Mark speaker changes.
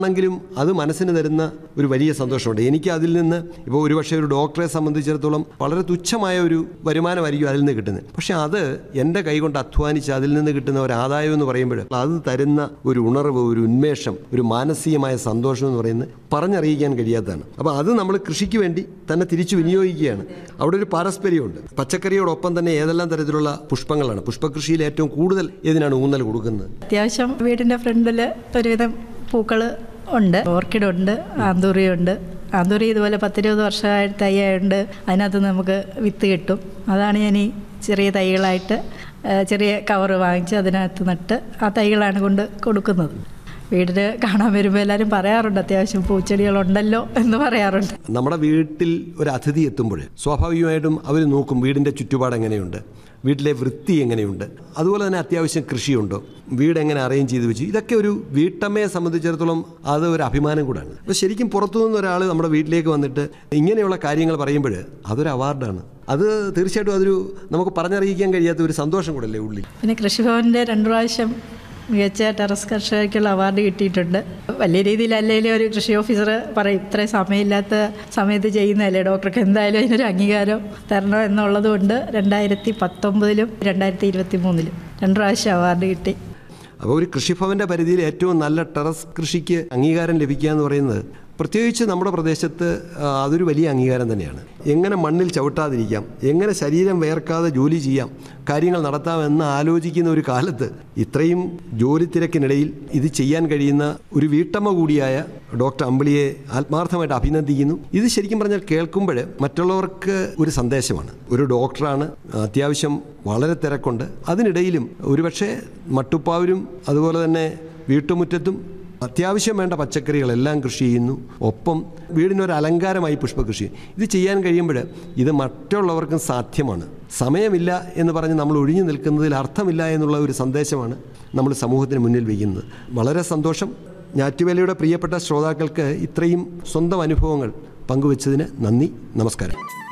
Speaker 1: ആണെങ്കിലും അത് മനസ്സിന് തരുന്ന ഒരു വലിയ സന്തോഷമുണ്ട് എനിക്ക് അതിൽ നിന്ന് ഇപ്പോൾ ഒരുപക്ഷെ ഒരു ഡോക്ടറെ സംബന്ധിച്ചിടത്തോളം വളരെ തുച്ഛമായ ഒരു വരുമാനമായിരിക്കും അതിൽ നിന്ന് കിട്ടുന്നത് പക്ഷെ അത് എൻ്റെ കൈകൊണ്ട് അധ്വാനിച്ച് അതിൽ നിന്ന് കിട്ടുന്ന ഒരു ആദായം എന്ന് പറയുമ്പോൾ അത് തരുന്ന ഒരു ഉണർവ് ഒരു ഉന്മേഷം ഒരു മാനസികമായ സന്തോഷം എന്ന് പറയുന്നത് പറഞ്ഞറിയിക്കാൻ കഴിയാത്തതാണ് അപ്പോൾ അത് നമ്മൾ കൃഷിക്ക് വേണ്ടി തന്നെ തിരിച്ചു വിനിയോഗിക്കുകയാണ് അവിടെ ഒരു പാരസ്പര്യമുണ്ട് പച്ചക്കറിയോടൊപ്പം തന്നെ ഏതെല്ലാം തരത്തിലുള്ള പുഷ്പങ്ങളാണ് പുഷ്പകൃഷിയിൽ ഏറ്റവും കൂടുതൽ ഏതിനാണ് ഊന്നൽ കൊടുക്കുന്നത്
Speaker 2: അത്യാവശ്യം വീടിൻ്റെ ഫ്രണ്ടിൽ ഒരുവിധം പൂക്കൾ ഉണ്ട് ഓർക്കിഡ് ഉണ്ട് ആന്തൂറി ഉണ്ട് ആന്തൂറി ഇതുപോലെ പത്തിരുപത് വർഷമായ തൈയായതുകൊണ്ട് അതിനകത്ത് നമുക്ക് വിത്ത് കിട്ടും അതാണ് ഞാൻ ഈ ചെറിയ തൈകളായിട്ട് ആ, ചെറിയ കവർ വാങ്ങിച്ച് അതിനകത്ത് നട്ട് ആ തൈകളാണ് കൊണ്ട് കൊടുക്കുന്നത് വീടിന് കാണാൻ വരുമ്പോൾ എല്ലാവരും പറയാറുണ്ട് അത്യാവശ്യം പൂച്ചെടികളുണ്ടല്ലോ എന്ന് പറയാറുണ്ട്
Speaker 1: നമ്മുടെ വീട്ടിൽ ഒരു അതിഥി എത്തുമ്പോൾ സ്വാഭാവികമായിട്ടും അവർ നോക്കും വീടിൻ്റെ ചുറ്റുപാട് എങ്ങനെയുണ്ട് വീട്ടിലെ വൃത്തി എങ്ങനെയുണ്ട് അതുപോലെ തന്നെ അത്യാവശ്യം കൃഷിയുണ്ടോ വീട് എങ്ങനെ അറേഞ്ച് ചെയ്ത് വെച്ചു ഇതൊക്കെ ഒരു വീട്ടമ്മയെ സംബന്ധിച്ചിടത്തോളം അത് ഒരു അഭിമാനം കൂടാണ് അപ്പോൾ ശരിക്കും പുറത്തു നിന്ന് ഒരാൾ നമ്മുടെ വീട്ടിലേക്ക് വന്നിട്ട് ഇങ്ങനെയുള്ള കാര്യങ്ങൾ പറയുമ്പോൾ അതൊരു അവാർഡാണ് അത് തീർച്ചയായിട്ടും അതൊരു നമുക്ക് പറഞ്ഞറിയിക്കാൻ കഴിയാത്ത ഒരു സന്തോഷം കൂടല്ലേ ഉള്ളിൽ
Speaker 2: പിന്നെ കൃഷിഭവൻ്റെ രണ്ട് പ്രാവശ്യം മികച്ച ടെറസ് കർഷകർക്കുള്ള അവാർഡ് കിട്ടിയിട്ടുണ്ട് വലിയ രീതിയിലല്ലെങ്കിലും ഒരു കൃഷി ഓഫീസർ പറയും ഇത്രയും സമയമില്ലാത്ത സമയത്ത് ചെയ്യുന്നതല്ലേ ഡോക്ടർക്ക് എന്തായാലും അതിനൊരു അംഗീകാരം തരണം എന്നുള്ളത് കൊണ്ട് രണ്ടായിരത്തി പത്തൊമ്പതിലും രണ്ടായിരത്തി ഇരുപത്തി മൂന്നിലും രണ്ട് പ്രാവശ്യം അവാർഡ് കിട്ടി
Speaker 1: അപ്പോൾ ഒരു കൃഷിഭവൻ്റെ പരിധിയിൽ ഏറ്റവും നല്ല ടെറസ് കൃഷിക്ക് അംഗീകാരം ലഭിക്കുക എന്ന് പറയുന്നത് പ്രത്യേകിച്ച് നമ്മുടെ പ്രദേശത്ത് ആ, അതൊരു വലിയ അംഗീകാരം തന്നെയാണ് എങ്ങനെ മണ്ണിൽ ചവിട്ടാതിരിക്കാം എങ്ങനെ ശരീരം വേർക്കാതെ ജോലി ചെയ്യാം കാര്യങ്ങൾ നടത്താമെന്ന് ആലോചിക്കുന്ന ഒരു കാലത്ത് ഇത്രയും ജോലി തിരക്കിനിടയിൽ ഇത് ചെയ്യാൻ കഴിയുന്ന ഒരു വീട്ടമ്മ കൂടിയായ ഡോക്ടർ അമ്പിളിയെ ആത്മാർത്ഥമായിട്ട് അഭിനന്ദിക്കുന്നു ഇത് ശരിക്കും പറഞ്ഞാൽ കേൾക്കുമ്പോൾ മറ്റുള്ളവർക്ക് ഒരു സന്ദേശമാണ് ഒരു ഡോക്ടറാണ് അത്യാവശ്യം വളരെ തിരക്കുണ്ട് അതിനിടയിലും ഒരുപക്ഷെ മട്ടുപ്പാവരും അതുപോലെ തന്നെ വീട്ടുമുറ്റത്തും അത്യാവശ്യം വേണ്ട പച്ചക്കറികളെല്ലാം കൃഷി ചെയ്യുന്നു ഒപ്പം വീടിനൊരു അലങ്കാരമായി പുഷ്പകൃഷി ഇത് ചെയ്യാൻ കഴിയുമ്പോൾ ഇത് മറ്റുള്ളവർക്കും സാധ്യമാണ് സമയമില്ല എന്ന് പറഞ്ഞ് നമ്മൾ ഒഴിഞ്ഞു നിൽക്കുന്നതിൽ അർത്ഥമില്ല എന്നുള്ള ഒരു സന്ദേശമാണ് നമ്മൾ സമൂഹത്തിന് മുന്നിൽ വയ്ക്കുന്നത് വളരെ സന്തോഷം ഞാറ്റുവേലയുടെ പ്രിയപ്പെട്ട ശ്രോതാക്കൾക്ക് ഇത്രയും സ്വന്തം അനുഭവങ്ങൾ പങ്കുവച്ചതിന് നന്ദി നമസ്കാരം